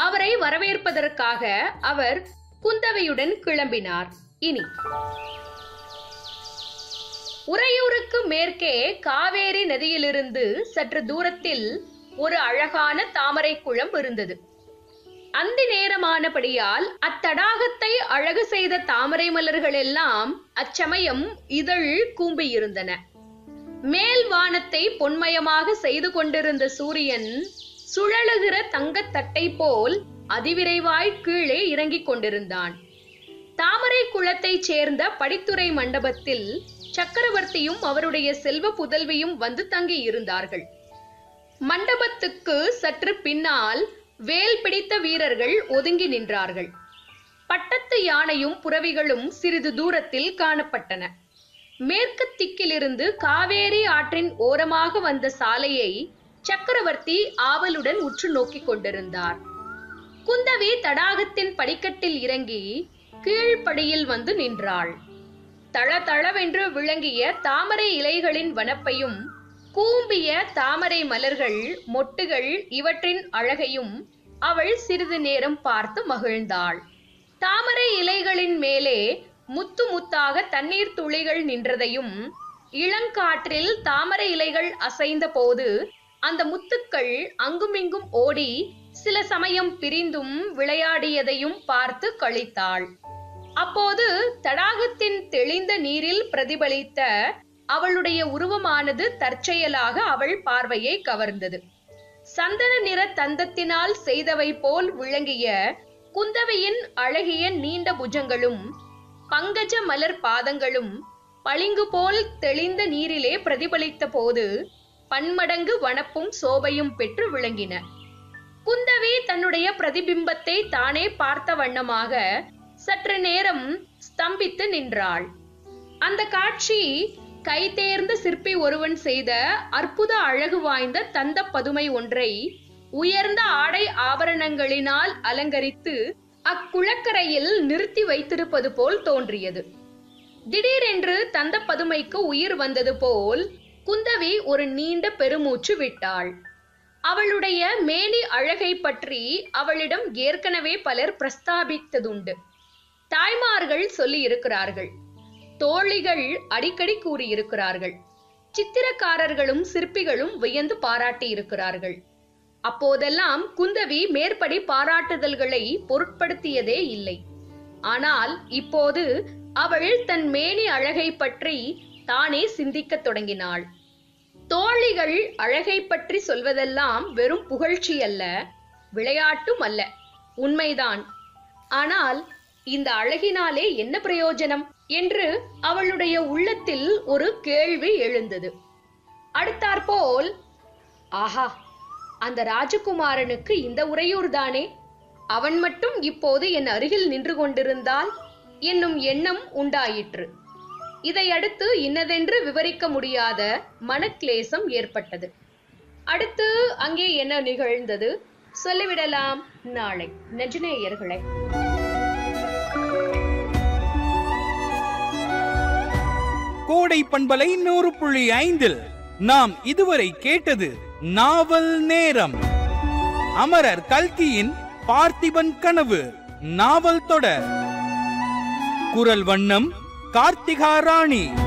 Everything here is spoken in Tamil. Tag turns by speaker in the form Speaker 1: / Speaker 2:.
Speaker 1: அவரை வரவேற்பதற்காக அவர் குந்தவையுடன் கிளம்பினார் இனி உறையூருக்கு மேற்கே காவேரி நதியிலிருந்து சற்று தூரத்தில் ஒரு அழகான தாமரை குளம் இருந்தது அந்தி நேரமானபடியால் அத்தடாகத்தை அழகு செய்த தாமரை மலர்கள் எல்லாம் அச்சமயம் இதழ் கூம்பியிருந்தன மேல் வானத்தை பொன்மயமாக செய்து கொண்டிருந்த சூரியன் சுழலுகிற தங்கத் தட்டை போல் அதிவிரைவாய் கீழே இறங்கிக் கொண்டிருந்தான் தாமரை குளத்தைச் சேர்ந்த படித்துறை மண்டபத்தில் சக்கரவர்த்தியும் அவருடைய செல்வ புதல்வியும் வந்து தங்கி இருந்தார்கள் மண்டபத்துக்கு சற்று பின்னால் வேல் பிடித்த வீரர்கள் ஒதுங்கி நின்றார்கள் பட்டத்து யானையும் புறவிகளும் சிறிது தூரத்தில் காணப்பட்டன மேற்கு திக்கிலிருந்து காவேரி ஆற்றின் ஓரமாக வந்த சாலையை சக்கரவர்த்தி ஆவலுடன் உற்று நோக்கிக் கொண்டிருந்தார் குந்தவி தடாகத்தின் படிக்கட்டில் இறங்கி கீழ்ப்படியில் வந்து நின்றாள் தளதளவென்று விளங்கிய தாமரை இலைகளின் வனப்பையும் கூம்பிய தாமரை மலர்கள் மொட்டுகள் இவற்றின் அழகையும் அவள் சிறிது நேரம் பார்த்து மகிழ்ந்தாள் தாமரை இலைகளின் மேலே முத்து முத்தாக தண்ணீர் துளிகள் நின்றதையும் இளங்காற்றில் தாமரை இலைகள் அசைந்த போது அந்த முத்துக்கள் அங்குமிங்கும் ஓடி சில சமயம் பிரிந்தும் விளையாடியதையும் பார்த்து கழித்தாள் அப்போது தடாகத்தின் தெளிந்த நீரில் பிரதிபலித்த அவளுடைய உருவமானது தற்செயலாக அவள் பார்வையை கவர்ந்தது சந்தன நிற தந்தத்தினால் செய்தவை போல் விளங்கிய குந்தவையின் அழகிய நீண்ட புஜங்களும் பங்கஜ மலர் பாதங்களும் பளிங்கு போல் தெளிந்த நீரிலே பிரதிபலித்த போது பன்மடங்கு வனப்பும் சோபையும் பெற்று விளங்கின குந்தவி தன்னுடைய பிரதிபிம்பத்தை தானே பார்த்த வண்ணமாக சற்று நேரம் ஸ்தம்பித்து நின்றாள் அந்த காட்சி கைதேர்ந்த சிற்பி ஒருவன் செய்த அற்புத அழகு வாய்ந்த தந்த பதுமை ஒன்றை உயர்ந்த ஆடை ஆபரணங்களினால் அலங்கரித்து அக்குளக்கரையில் நிறுத்தி வைத்திருப்பது போல் தோன்றியது திடீரென்று தந்த பதுமைக்கு உயிர் வந்தது போல் குந்தவி ஒரு நீண்ட பெருமூச்சு விட்டாள் அவளுடைய மேனி அழகை பற்றி அவளிடம் ஏற்கனவே பலர் பிரஸ்தாபித்ததுண்டு தாய்மார்கள் சொல்லி இருக்கிறார்கள் தோழிகள் அடிக்கடி கூறியிருக்கிறார்கள் சித்திரக்காரர்களும் சிற்பிகளும் வியந்து பாராட்டி இருக்கிறார்கள் அப்போதெல்லாம் குந்தவி மேற்படி பாராட்டுதல்களை பொருட்படுத்தியதே இல்லை ஆனால் இப்போது அவள் தன் மேனி அழகை பற்றி தானே சிந்திக்கத் தொடங்கினாள் தோழிகள் அழகை பற்றி சொல்வதெல்லாம் வெறும் புகழ்ச்சி அல்ல விளையாட்டும் அல்ல உண்மைதான் ஆனால் இந்த அழகினாலே என்ன பிரயோஜனம் என்று அவளுடைய உள்ளத்தில் ஒரு கேள்வி எழுந்தது அடுத்தாற்போல் ஆஹா அந்த ராஜகுமாரனுக்கு இந்த உறையூர் தானே அவன் மட்டும் இப்போது என் அருகில் நின்று கொண்டிருந்தால் என்னும் எண்ணம் உண்டாயிற்று இதையடுத்து இன்னதென்று விவரிக்க முடியாத மனக்லேசம் ஏற்பட்டது அடுத்து அங்கே என்ன நிகழ்ந்தது சொல்லிவிடலாம் நாளை நெஞ்சநேயர்களே
Speaker 2: கோடை பண்பலை நூறு புள்ளி ஐந்தில் நாம் இதுவரை கேட்டது நாவல் நேரம் அமரர் கல்கியின் பார்த்திபன் கனவு நாவல் தொடர் குரல் வண்ணம் கார்த்திகா ராணி